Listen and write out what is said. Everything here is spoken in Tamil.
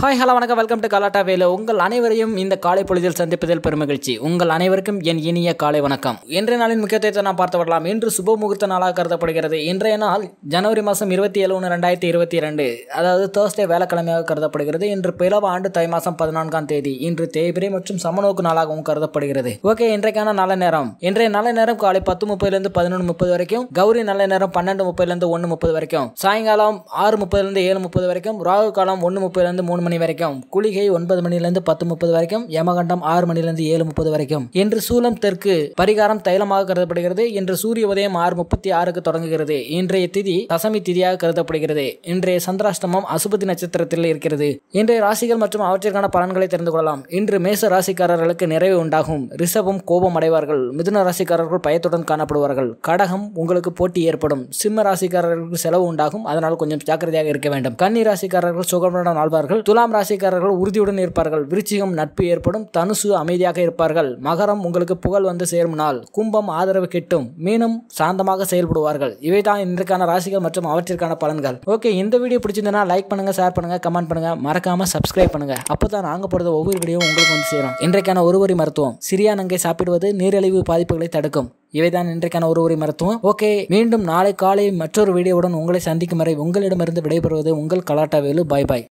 ஹாய் ஹலோ வணக்கம் வெல்கம் டு கலாட்டா வேலு உங்கள் அனைவரையும் இந்த காலை பொழுதில் சந்திப்பதில் பெருமகிழ்ச்சி உங்கள் அனைவருக்கும் என் இனிய காலை வணக்கம் இன்றைய நாளின் முக்கியத்துவத்தை நாம் பார்த்து வரலாம் இன்று சுப முகூர்த்த நாளாக கருதப்படுகிறது இன்றைய நாள் ஜனவரி மாதம் இருபத்தி ஏழு ஒன்று ரெண்டாயிரத்தி இருபத்தி ரெண்டு அதாவது தேர்ஸ்டே வேலைக்கிழமையாக கருதப்படுகிறது இன்று பிளவ ஆண்டு தை மாதம் பதினான்காம் தேதி இன்று தேய்பிரை மற்றும் சமநோக்கு நாளாகவும் கருதப்படுகிறது ஓகே இன்றைக்கான நல்ல நேரம் இன்றைய நல்ல நேரம் காலை பத்து முப்பதுலேருந்து பதினொன்று முப்பது வரைக்கும் கௌரி நல்ல நேரம் பன்னெண்டு முப்பதுலேருந்து ஒன்று முப்பது வரைக்கும் சாயங்காலம் ஆறு முப்பதுலேருந்து ஏழு முப்பது வரைக்கும் ராகு காலம் ஒன்று முப்பதுலேருந்து மூணு மணி வரைக்கும் குளிகை ஒன்பது மணிலேருந்து பத்து முப்பது வரைக்கும் யமகண்டம் ஆறு மணிலேருந்து ஏழு முப்பது வரைக்கும் இன்று சூலம் தெற்கு பரிகாரம் தைலமாக கருதப்படுகிறது இன்று சூரிய உதயம் ஆறு முப்பத்தி ஆறுக்கு தொடங்குகிறது இன்றைய திதி தசமி திதியாக கருதப்படுகிறது இன்றைய சந்திராஷ்டமம் அசுபதி நட்சத்திரத்தில் இருக்கிறது இன்றைய ராசிகள் மற்றும் அவற்றிற்கான பலன்களை தெரிந்து கொள்ளலாம் இன்று மேச ராசிக்காரர்களுக்கு நிறைவு உண்டாகும் ரிஷபம் கோபம் அடைவார்கள் மிதுன ராசிக்காரர்கள் பயத்துடன் காணப்படுவார்கள் கடகம் உங்களுக்கு போட்டி ஏற்படும் சிம்ம ராசிக்காரர்களுக்கு செலவு உண்டாகும் அதனால் கொஞ்சம் ஜாக்கிரதையாக இருக்க வேண்டும் கன்னி ராசிக்காரர்கள் சுகமுடன் வாழ்வார்கள் துலாம் ராசிக்காரர்கள் உறுதியுடன் இருப்பார்கள் விருச்சிகம் நட்பு ஏற்படும் தனுசு அமைதியாக இருப்பார்கள் மகரம் உங்களுக்கு புகழ் வந்து சேரும் நாள் கும்பம் ஆதரவு கிட்டும் மீனும் சாந்தமாக செயல்படுவார்கள் இவைதான் இன்றைக்கான ராசிகள் மற்றும் அவற்றிற்கான பலன்கள் ஓகே இந்த வீடியோ பிடிச்சிருந்தனா லைக் பண்ணுங்க ஷேர் பண்ணுங்க கமெண்ட் பண்ணுங்க மறக்காம சப்ஸ்கிரைப் பண்ணுங்க அப்பதான் நாங்க போடுற ஒவ்வொரு வீடியோ உங்களுக்கு வந்து சேரும் இன்றைக்கான ஒருவரி மருத்துவம் சிறியா நங்கை சாப்பிடுவது நீரிழிவு பாதிப்புகளை தடுக்கும் இவைதான் இன்றைக்கான ஒரு உரி மருத்துவம் ஓகே மீண்டும் நாளை காலை மற்றொரு வீடியோவுடன் உங்களை சந்திக்கும் வரை உங்களிடமிருந்து விடைபெறுவது உங்கள் கலாட்டா வேலு பாய் பாய்